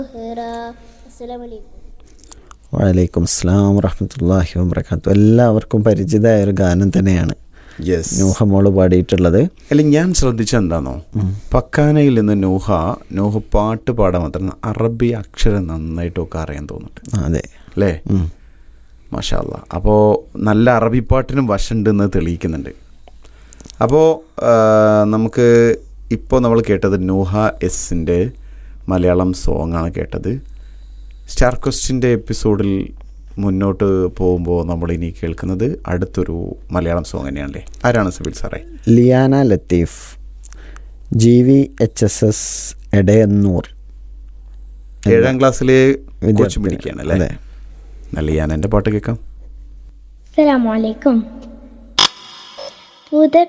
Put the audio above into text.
അസ്സലാമലൈക്കും വലൈക്കും അസ്സാം വറഹമത്തല്ലാഹി വബർക്കാത്തു എല്ലാവർക്കും പരിചിതമായ ഒരു ഗാനം തന്നെയാണ് യെസ് നൂഹമോള് പാടിയിട്ടുള്ളത് അല്ല ഞാൻ ശ്രദ്ധിച്ച എന്താണോ പക്കാനയിൽ നിന്ന് നൂഹ നൂഹ പാട്ട് പാടാൻ മാത്രം അറബി അക്ഷരം നന്നായിട്ടൊക്കെ അറിയാൻ തോന്നുന്നുണ്ട് ആ, അതെ അല്ലേ ഉം. മാഷാല്ല അപ്പോൾ നല്ല അറബി പാട്ടിനും വശമുണ്ടെന്ന് തെളിയിക്കുന്നുണ്ട് അപ്പോൾ നമുക്ക് ഇപ്പോൾ നമ്മൾ കേട്ടത് നൂഹ എസിൻ്റെ മലയാളം സോങ് ആണ് കേട്ടത് സ്റ്റാർ ക്വസ്റ്റിൻ്റെ എപ്പിസോഡിൽ മുന്നോട്ട് പോകുമ്പോൾ നമ്മൾ ഇനി കേൾക്കുന്നത് അടുത്തൊരു മലയാളം സോങ് തന്നെയാണല്ലേ ആരാണ് സബിൽ സാറേ Liyana Latheef G V H S S Edayannur ഏഴാം ക്ലാസ്സിലെ വിദ്യാർത്ഥി. കോച്ച് പിടിക്കുകയാണ് അല്ലേ അതെ നല്ല ഞാൻ എൻ്റെ പാട്ട് കേൾക്കാം അസ്സലാമലൈക്കും പുത